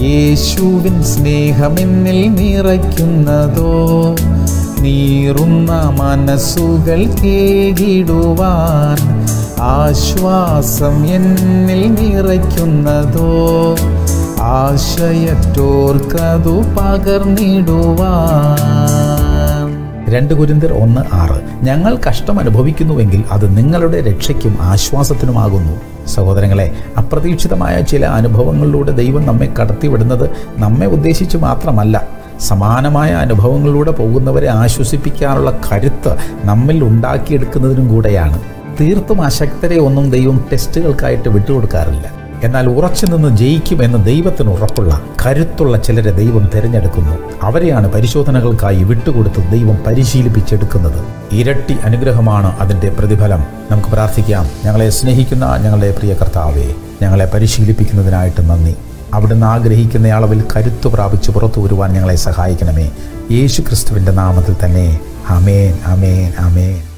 യേശുവിൻ സ്നേഹമെന്നിൽ നിറയ്ക്കുന്നതോ നീറുന്ന മനസ്സുകൾ കേകിടുവാൻ ആശ്വാസം എന്നിൽ നിറയ്ക്കുന്നതോ ആശയറ്റോർക്കതു പകർന്നിടുവാൻ രണ്ട് കുരിന്തിർ ഒന്ന് ആറ് ഞങ്ങൾ കഷ്ടം അനുഭവിക്കുന്നുവെങ്കിൽ അത് നിങ്ങളുടെ രക്ഷയ്ക്കും ആശ്വാസത്തിനുമാകുന്നു സഹോദരങ്ങളെ അപ്രതീക്ഷിതമായ ചില അനുഭവങ്ങളിലൂടെ ദൈവം നമ്മെ കടത്തിവിടുന്നത് നമ്മെ ഉദ്ദേശിച്ച് മാത്രമല്ല സമാനമായ അനുഭവങ്ങളിലൂടെ പോകുന്നവരെ ആശ്വസിപ്പിക്കാനുള്ള കരുത്ത് നമ്മിൽ ഉണ്ടാക്കിയെടുക്കുന്നതിനും കൂടെയാണ് തീർത്തും അശക്തരെ ഒന്നും ദൈവം ടെസ്റ്റുകൾക്കായിട്ട് വിട്ടുകൊടുക്കാറില്ല എന്നാൽ ഉറച്ചു നിന്ന് ജയിക്കുമെന്ന് ദൈവത്തിന് ഉറപ്പുള്ള കരുത്തുള്ള ചിലരെ ദൈവം തിരഞ്ഞെടുക്കുന്നു അവരെയാണ് പരിശോധനകൾക്കായി വിട്ടുകൊടുത്ത് ദൈവം പരിശീലിപ്പിച്ചെടുക്കുന്നത് ഇരട്ടി അനുഗ്രഹമാണ് അതിൻ്റെ പ്രതിഫലം നമുക്ക് പ്രാർത്ഥിക്കാം ഞങ്ങളെ സ്നേഹിക്കുന്ന ഞങ്ങളുടെ പ്രിയ കർത്താവേ ഞങ്ങളെ പരിശീലിപ്പിക്കുന്നതിനായിട്ട് നന്ദി അവിടുന്ന് ആഗ്രഹിക്കുന്ന അളവിൽ കരുത്തു പ്രാപിച്ച് പുറത്തു വരുവാൻ ഞങ്ങളെ സഹായിക്കണമേ യേശു ക്രിസ്തുവിൻ്റെ നാമത്തിൽ തന്നെ അമേൻ അമേൻ അമേൻ